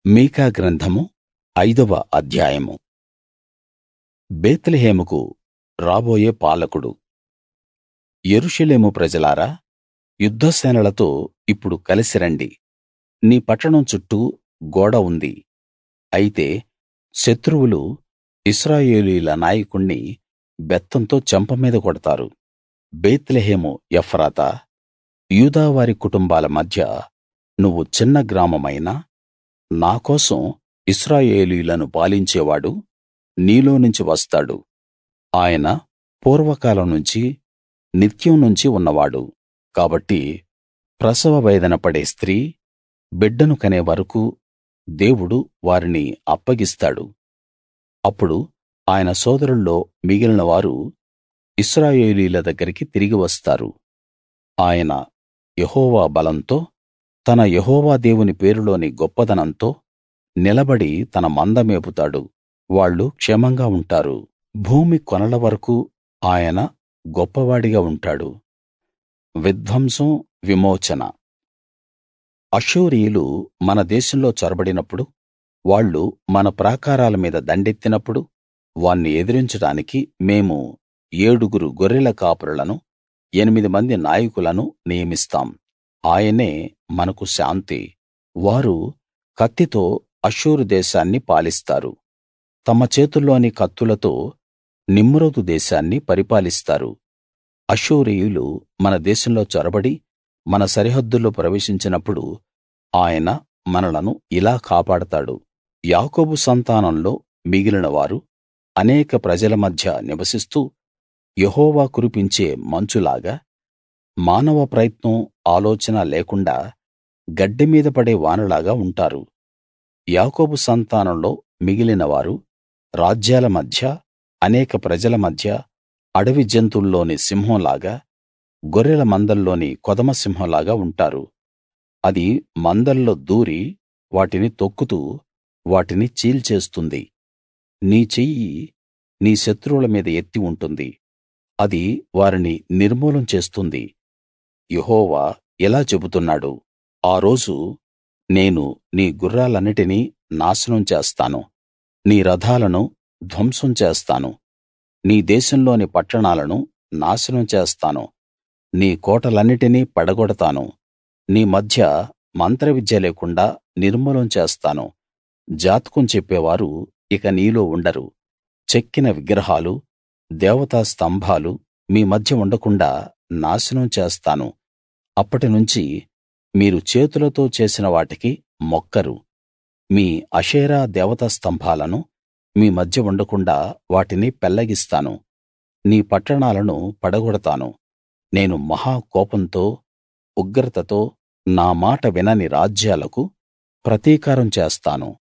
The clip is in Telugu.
మీకా గ్రంథము ఐదవ అధ్యాయము బేత్లెహేముకు రాబోయే పాలకుడు యెరూషలేము ప్రజలారా యుద్ధసేనలతో ఇప్పుడు కలిసి రండి నీ పట్టణం చుట్టూ గోడ ఉంది అయితే శత్రువులు ఇశ్రాయేలీయుల నాయకుణ్ణి బెత్తంతో చెంప మీద కొడతారు బేత్లెహేము ఎఫ్రాతా యూదావారి కుటుంబాల మధ్య నువ్వు చిన్న గ్రామమైనా నా కోసం ఇశ్రాయేలీయులను పాలించేవాడు నీలోనుంచి వస్తాడు ఆయన పూర్వకాలం నుంచి నిత్యం నుంచి ఉన్నవాడు కాబట్టి ప్రసవ వేదన పడే స్త్రీ బిడ్డను కనే వరకూ దేవుడు వారిని అప్పగిస్తాడు అప్పుడు ఆయన సోదరుల్లో మిగిలిన వారు ఇశ్రాయేలీయుల దగ్గరికి తిరిగి వస్తారు ఆయన యెహోవా బలంతో తన యెహోవా దేవుని పేరులోని గొప్పదనంతో నిలబడి తన మంద మేపుతాడు వాళ్ళు క్షేమంగా ఉంటారు భూమి కొనల వరకూ ఆయన గొప్పవాడిగా ఉంటాడు విధ్వంసం విమోచన అష్షూరీయులు మన దేశంలో చొరబడినప్పుడు వాళ్ళు మన ప్రాకారాల మీద దండెత్తినప్పుడు వాన్ని ఎదిరించడానికి మేము ఏడుగురు గొర్రెల కాపరులను ఎనిమిది మంది నాయకులను నియమిస్తాం ఆయనే మనకు శాంతి వారు కత్తితో అష్షూరు దేశాన్ని పాలిస్తారు తమ చేతుల్లోని కత్తులతో నిమ్రోదు దేశాన్ని పరిపాలిస్తారు అష్షూరీయులు మన దేశంలో చొరబడి మన సరిహద్దుల్లో ప్రవేశించినప్పుడు ఆయన మనలను ఇలా కాపాడతాడు యాకోబు సంతానంలో మిగిలిన వారు అనేక ప్రజల మధ్య నివసిస్తూ యెహోవా కురిపించే మంచులాగా మానవ ప్రయత్నం ఆలోచన లేకుండా గడ్డి మీద పడే వానలాగా ఉంటారు యాకోబు సంతానంలో మిగిలిన వారు రాజ్యాల మధ్య అనేక ప్రజల మధ్య అడవి జంతువుల్లోని సింహంలాగా గొర్రెల మందల్లోని కొదమ సింహంలాగా ఉంటారు అది మందల్లో దూరి వాటిని తొక్కుతూ వాటిని చీల్చేస్తుంది నీ చెయ్యి నీ శత్రువుల మీద ఎత్తి ఉంటుంది అది వారిని నిర్మూలం చేస్తుంది యెహోవా ఇలా చెబుతున్నాడు ఆ రోజు నేను నీ గుర్రాలన్నిటినీ నాశనం చేస్తాను నీ రథాలను ధ్వంసం చేస్తాను నీ దేశంలోని పట్టణాలను నాశనం చేస్తాను నీ కోటలన్నిటినీ పడగొడతాను నీ మధ్య మంత్రవిద్య లేకుండా నిర్మూలం చేస్తాను జాతకం చెప్పేవారు ఇక నీలో ఉండరు చెక్కిన విగ్రహాలు దేవతా స్తంభాలు మీ మధ్య ఉండకుండాా నాశనం చేస్తాను అప్పటినుంచి మీరు చేతులతో చేసిన వాటికి మొక్కరు మీ అషేరా దేవతా స్తంభాలను మీ మధ్య ఉండకుండాా వాటిని పెల్లగిస్తాను నీ పట్టణాలను పడగొడతాను నేను మహా కోపంతో ఉగ్రతతో నా మాట వినని రాజ్యాలకు ప్రతీకారం చేస్తాను